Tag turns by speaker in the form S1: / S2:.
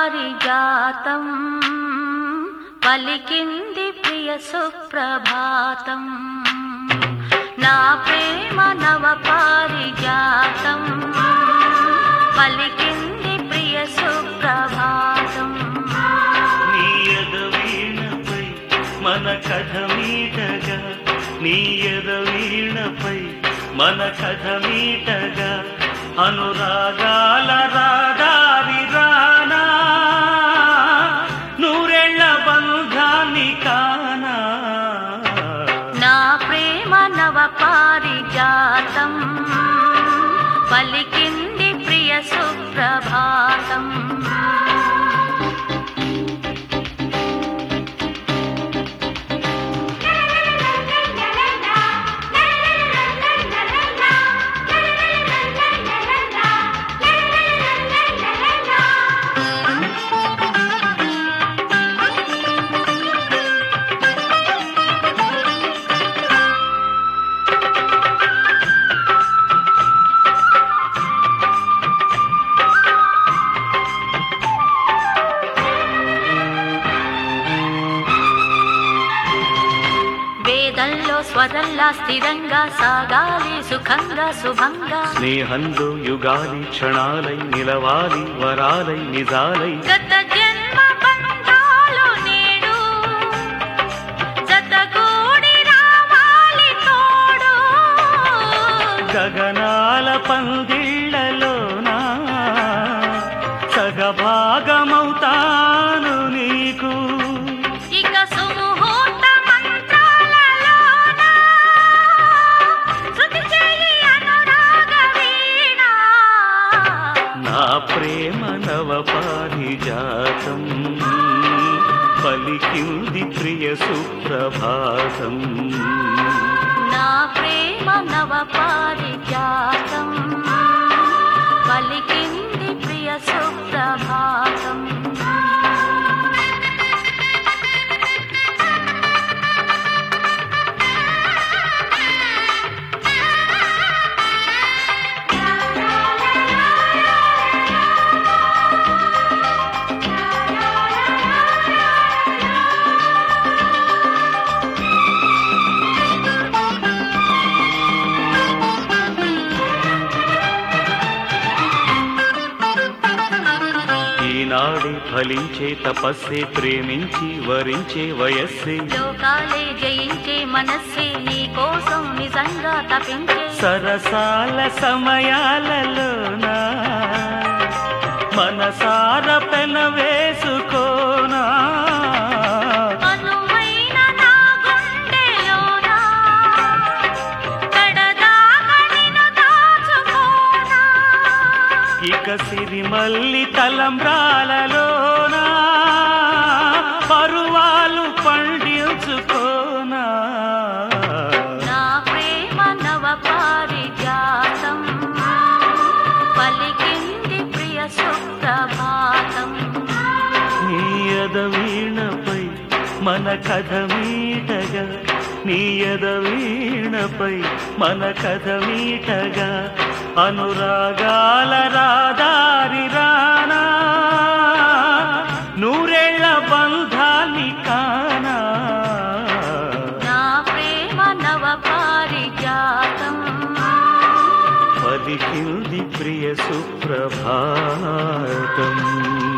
S1: పారిజాతం పలికింది ప్రియ సుప్రభాతం నా ప్రేమ నవ పారిజాతం పలికింది ప్రియ సుప్రభాతం
S2: నీయద వీణపై మన కథ మీటగా నీయద వీణపై మన కథ మీటగా అనురాగాల రాగారి రానా నూరెళ్ళ బంధాన్ని కానా
S1: నా ప్రేమ నవ పారిజాతం పలికింది ప్రియ సుప్రభాతం వేదంలో స్వరంలా స్థిరంగా సాగాలి సుఖంగా శుభంగా
S2: స్నేహంలో యుగాలి క్షణాలై నిలవాలి వరాలై నిజాలై
S1: గత జన్మ బంధాలు నేడు జతగూడి రావాలి తోడు
S2: గగనాల పందిళ్లలోనా సగభాగమవుతాను నీకు
S1: ఇక సుముహూర్త మంత్రాలలోన శృతి చేయి అనురాగ వీణ
S2: నా ప్రేమ నవ పారిజాతం పలికింది ప్రియ సుప్రభాతం
S1: నా ప్రేమ నవ పారిజాతం పలికింది ప్రియ సుప్రభాతం
S2: ఈనాడే ఫలించే తపస్సే ప్రేమించి వరించే వయస్సే
S1: లోకాలే జయించే మనస్సే నీ కోసం నిజంగా తపించే
S2: సరసాల సమయాలలోనా మనసార పెన వేసుకోనా
S1: అనువైన నా గుండెలోన కడదాకా నిన్ను దాచుకోనా
S2: ఇక సిరిమల్లి తలంబ్రాలలోనా పరువాలు పండించుకోనా
S1: నా ప్రేమ నవ పారిజాతం పలికింది ప్రియ సుప్రభాతం
S2: నీయద వీణపై మన కథ మీటగా నీయద వీణపై మన కథ మీటగా అనురాగాల రాదారి రానా నూరేళ్ల బంధాన్ని కానా
S1: నా ప్రేమ నవ పారిజాతం
S2: పలికింది ప్రియ సుప్రభాతం